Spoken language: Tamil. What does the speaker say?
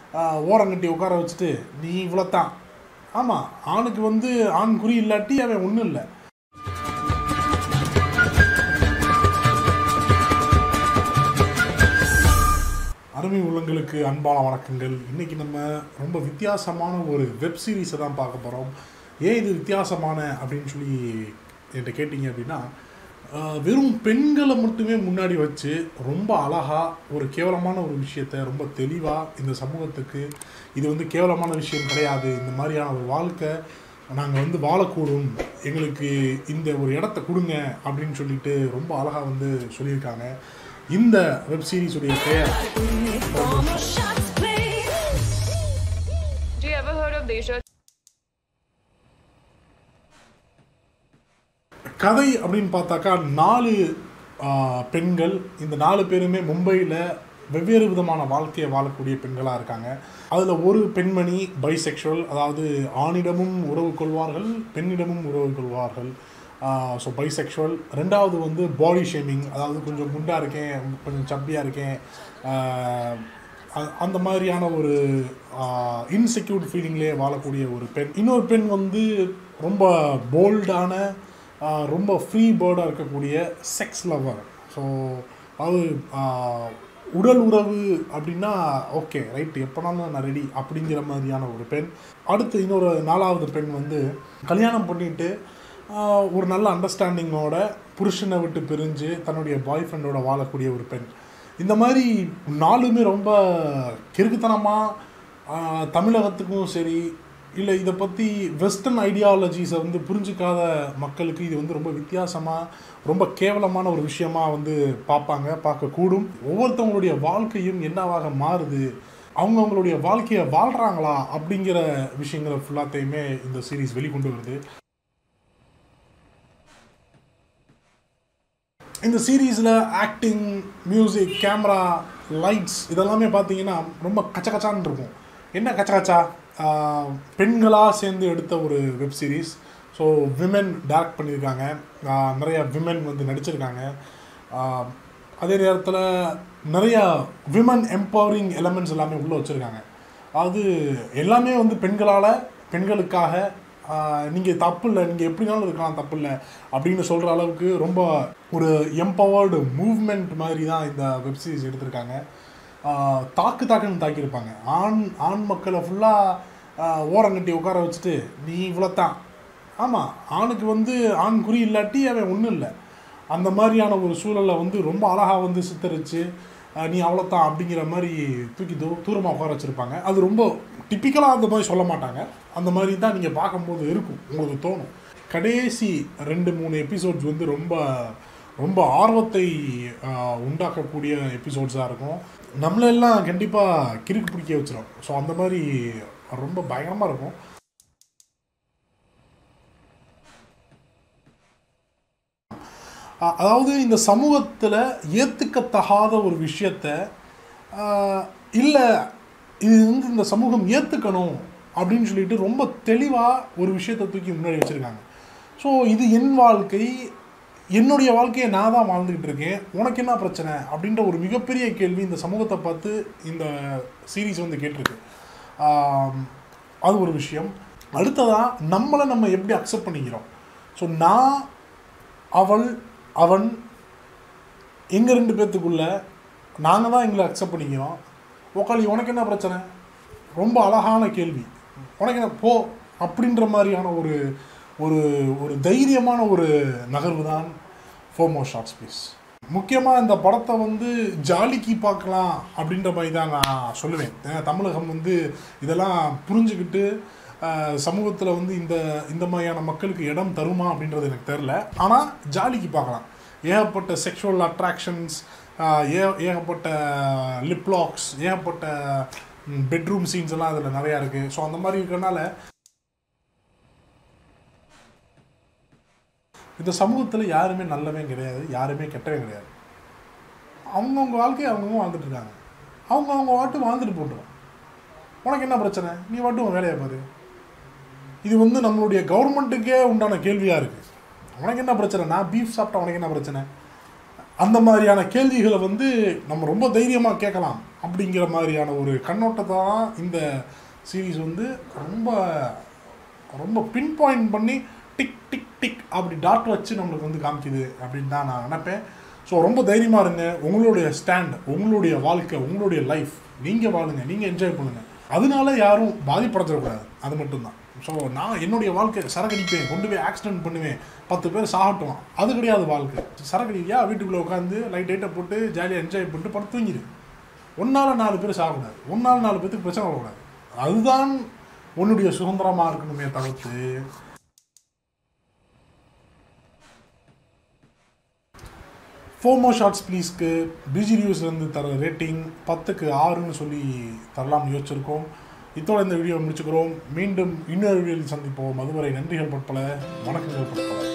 ஆஹ், ஓரங்கட்டி உட்கார வச்சுட்டு நீ இவ்வளோத்தான் ஆமாம் ஆணுக்கு வந்து ஆண் குறி இல்லாட்டி அவன் ஒன்றும் இல்லை அருமை உள்ளங்களுக்கு அன்பான வணக்கங்கள் இன்னைக்கு நம்ம ரொம்ப வித்தியாசமான ஒரு வெப் சீரிஸை தான் பார்க்க போகிறோம் ஏன் இது வித்தியாசமான அப்படின்னு சொல்லி என்கிட்ட கேட்டிங்க அப்படின்னா ஆஹ், வெறும் பெண்களை மட்டுமே முன்னாடி வச்சு ரொம்ப அழகா ஒரு கேவலமான ஒரு விஷயத்த ரொம்ப தெளிவாக இந்த சமூகத்துக்கு இது வந்து கேவலமான விஷயம் கிடையாது இந்த மாதிரியான ஒரு வாழ்க்கை நாங்கள் வந்து வாழக்கூடும் எங்களுக்கு இந்த ஒரு இடத்த கொடுங்க அப்படின்னு சொல்லிட்டு ரொம்ப அழகாக வந்து சொல்லியிருக்காங்க இந்த வெப் சீரிஸுடைய பெயர் Do you ever heard of Desha கதை அப்படின்னு பார்த்தாக்கா நாலு ஆஹ், பெண்கள் இந்த நாலு பேருமே மும்பையில் வெவ்வேறு விதமான வாழ்க்கையை வாழக்கூடிய பெண்களாக இருக்காங்க அதில் ஒரு பெண்மணி பைசெக்ஷுவல் அதாவது ஆணிடமும் உறவு கொள்வார்கள் பெண்ணிடமும் உறவு கொள்வார்கள் ஸோ பைசெக்ஷுவல் ரெண்டாவது வந்து பாடி ஷேமிங் அதாவது கொஞ்சம் குண்டாக இருக்கேன் கொஞ்சம் சப்பியாக இருக்கேன் ஆஹ், அ- அந்த மாதிரியான ஒரு இன்செக்யூர்ட் ஃபீலிங்லேயே வாழக்கூடிய ஒரு பெண் இன்னொரு பெண் வந்து ரொம்ப போல்டான ரொம்ப ஃப்ரீ பேர்டாக இருக்கக்கூடிய செக்ஸ் லவர் ஸோ அது ஆஹ், உடல் உறவு அப்படின்னா ஓகே ரைட் எப்போனாலும் நான் ரெடி அப்படிங்கிற மாதிரியான ஒரு பெண் அடுத்து இன்னொரு நாலாவது பெண் வந்து கல்யாணம் பண்ணிட்டு ஆஹ், ஒரு நல்ல அண்டர்ஸ்டாண்டிங்கோட புருஷனை விட்டு பிரிஞ்சு தன்னுடைய பாய் ஃப்ரெண்டோட வாழக்கூடிய ஒரு பெண் இந்த மாதிரி நாலுமே ரொம்ப கிறுக்குத்தனமாக தமிழகத்துக்கும் சரி இல்லை இதை பற்றி வெஸ்டர்ன் ஐடியாலஜிஸை வந்து புரிஞ்சுக்காத மக்களுக்கு இது வந்து ரொம்ப வித்தியாசமாக ரொம்ப கேவலமான ஒரு விஷயமா வந்து பார்ப்பாங்க பார்க்கக்கூடும் ஒவ்வொருத்தவங்களுடைய வாழ்க்கையும் என்னவாக மாறுது அவங்கவுங்களுடைய வாழ்க்கையை வாழ்கிறாங்களா அப்படிங்கிற விஷயங்களை ஃபுல்லாத்தையுமே இந்த சீரீஸ் வெளிக்கொண்டு வருது இந்த சீரீஸில் ஆக்டிங் மியூசிக் கேமரா லைட்ஸ் இதெல்லாமே பார்த்தீங்கன்னா ரொம்ப கச்ச கச்சான்னு இருக்கும் என்ன கச்ச கச்சா ஆஹ், பெண்களா சேர்ந்து எடுத்த ஒரு web series so women direct பண்ணியிருக்காங்க ஆஹ், நிறைய விமென் வந்து நடிச்சிருக்காங்க ஆஹ், அதே நேரத்தில் நிறைய விமன் எம்பவரிங் எலமெண்ட்ஸ் எல்லாமே உள்ளே வச்சுருக்காங்க அது எல்லாமே வந்து பெண்களால் பெண்களுக்காக நீங்கள் தப்பு இல்லை நீங்கள் எப்படினாலும் இருக்கலாம் தப்பு இல்லை அப்படின்னு சொல்கிற அளவுக்கு ரொம்ப ஒரு எம்பவர்டு மூவ்மெண்ட் மாதிரி தான் இந்த வெப்சீரிஸ் எடுத்திருக்காங்க ஆஹ் தாக்கு தாக்குன்னு தாக்கியிருப்பாங்க ஆண் ஆண் மக்களை ஃபுல்லாக ஓரங்கட்டி உட்கார வச்சுட்டு நீ இவ்வளோத்தான் ஆமாம் ஆணுக்கு வந்து ஆண் குறி இல்லாட்டி அவன் ஒன்றும் இல்லை அந்த மாதிரியான ஒரு சூழலை வந்து ரொம்ப அழகாக வந்து சித்தரித்து அஹ், நீ அவ்வளோதான் அப்படிங்கிற மாதிரி தூக்கி தூ தூரமாக உட்கார வச்சுருப்பாங்க அது ரொம்ப டிப்பிக்கலாக அந்த மாதிரி சொல்ல மாட்டாங்க அந்த மாதிரி தான் நீங்கள் பார்க்கும்போது இருக்கும் உங்களுக்கு தோணும் கடைசி ரெண்டு மூணு எபிசோட்ஸ் வந்து ரொம்ப ரொம்ப ஆர்வத்தை அஹ், உண்டாக்கக்கூடிய எபிசோட்ஸாக இருக்கும் நம்மளெல்லாம் கண்டிப்பாக கிறுக்கு பிடிக்க வச்சிடும் ஸோ அந்த மாதிரி ரொம்ப பயங்கரமாக இருக்கும் அ- அதாவது இந்த சமூகத்தில் ஏற்றுக்கத்தகாத ஒரு விஷயத்த இல்லை இது வந்து இந்த சமூகம் ஏற்றுக்கணும் அப்படின்னு சொல்லிட்டு ரொம்ப தெளிவாக ஒரு விஷயத்தை தூக்கி முன்னாடி வச்சுருக்காங்க ஸோ இது என் வாழ்க்கை என்னுடைய வாழ்க்கையை நான் தான் வாழ்ந்துக்கிட்டு இருக்கேன் உனக்கு என்ன பிரச்சனை அப்படின்ற ஒரு மிகப்பெரிய கேள்வி இந்த சமூகத்தை பார்த்து இந்த சீரீஸ் வந்து கேட்டிருக்கு ஆம், அது ஒரு விஷயம் அடுத்ததாக நம்மளை நம்ம எப்படி அக்செப்ட் பண்ணிக்கிறோம் ஸோ நான் அவள் அவன் எங்கள் ரெண்டு பேர்த்துக்குள்ள நாங்கள் தான் எங்களை அக்செப்ட் பண்ணிக்கிறோம் உக்காளி உனக்கு என்ன பிரச்சனை ரொம்ப அழகான கேள்வி உனக்கு என்ன போ அப்படின்ற மாதிரியான ஒரு ஒரு ஒரு தைரியமான ஒரு நகர்வு தான் ஃபோமோ ஷார்ட்ஸ் ப்ளீஸ் முக்கியமாக இந்த படத்தை வந்து ஜாலிக்கு பார்க்கலாம் அப்படின்ற மாதிரி தான் நான் சொல்லுவேன் ஏன்னா தமிழகம் வந்து இதெல்லாம் புரிஞ்சுக்கிட்டு சமூகத்தில் வந்து இந்த இந்த மாதிரியான மக்களுக்கு இடம் தருமா அப்படின்றது எனக்கு தெரில ஆனால் ஜாலிக்கு பார்க்கலாம் ஏகப்பட்ட செக்ஷுவல் அட்ராக்ஷன்ஸ் ஏ ஏகப்பட்ட லிப்லாக்ஸ் ஏகப்பட்ட பெட்ரூம் சீன்ஸ் எல்லாம் அதில் நிறையா இருக்குது ஸோ அந்த மாதிரி இருக்கிறனால இந்த சமூகத்தில் யாருமே நல்லவன் கிடையாது யாருமே கெட்டவன் கிடையாது அவங்கவுங்க வாழ்க்கையை அவங்கவுங்க வாழ்ந்துட்டு இருக்காங்க அவங்க அவங்க வாட்டு வாழ்ந்துட்டு போட்டுரும் உனக்கு என்ன பிரச்சனை நீ வாட்டு உன் வேலையை பாரு இது வந்து நம்மளுடைய கவர்மெண்ட்டுக்கே உண்டான கேள்வியாக இருக்குது உனக்கு என்ன பிரச்சனை நான் பீஃப் சாப்பிட்டா உனக்கு என்ன பிரச்சனை அந்த மாதிரியான கேள்விகளை வந்து நம்ம ரொம்ப தைரியமாக கேட்கலாம் அப்படிங்கிற மாதிரியான ஒரு கண்ணோட்டத்தை தான் இந்த சீரீஸ் வந்து ரொம்ப ரொம்ப பின் பாயிண்ட் பண்ணி டிக் டிக் டிக் அப்படி டாட் வச்சு நம்மளுக்கு வந்து காமிக்குது அப்படின்னு தான் நான் நினைப்பேன் ஸோ ரொம்ப தைரியமாக இருங்க உங்களுடைய ஸ்டாண்ட் உங்களுடைய வாழ்க்கை உங்களுடைய லைஃப் நீங்கள் வாழுங்க நீங்கள் என்ஜாய் பண்ணுங்கள் அதனால யாரும் பாதிப்படைஞ்சிடக்கூடாது அது மட்டும்தான் ஸோ நான் என்னுடைய வாழ்க்கை சரக்கடிப்பேன் கொண்டு போய் ஆக்சிடென்ட் பண்ணுவேன் பத்து பேர் சாகட்டும் அது கிடையாது வாழ்க்கை சரக்கடியா வீட்டுக்குள்ளே உட்காந்து லைட் லைட்டை போட்டு ஜாலியாக என்ஜாய் பண்ணிட்டு படுத்து தூங்கிடு ஒன்றால் நாலு பேர் சாகக்கூடாது ஒன்றால் நாலு பேருக்கு பிரச்சனை வரக்கூடாது அதுதான் உன்னுடைய சுதந்திரமாக இருக்கணுமே தவிர்த்து ஃபோமோ ஷார்ட்ஸ் ப்ளீஸ்க்கு பிஜி நியூஸ்லேருந்து தர ரேட்டிங் பத்துக்கு ஆறுன்னு சொல்லி தரலாம்னு யோசிச்சிருக்கோம் இத்தோட இந்த வீடியோ முடிச்சுக்கிறோம் மீண்டும் இன்னொரு வீடியோவில் சந்திப்போம் அதுவரை நன்றிகள் பற்பல வணக்கங்கள் பற்பல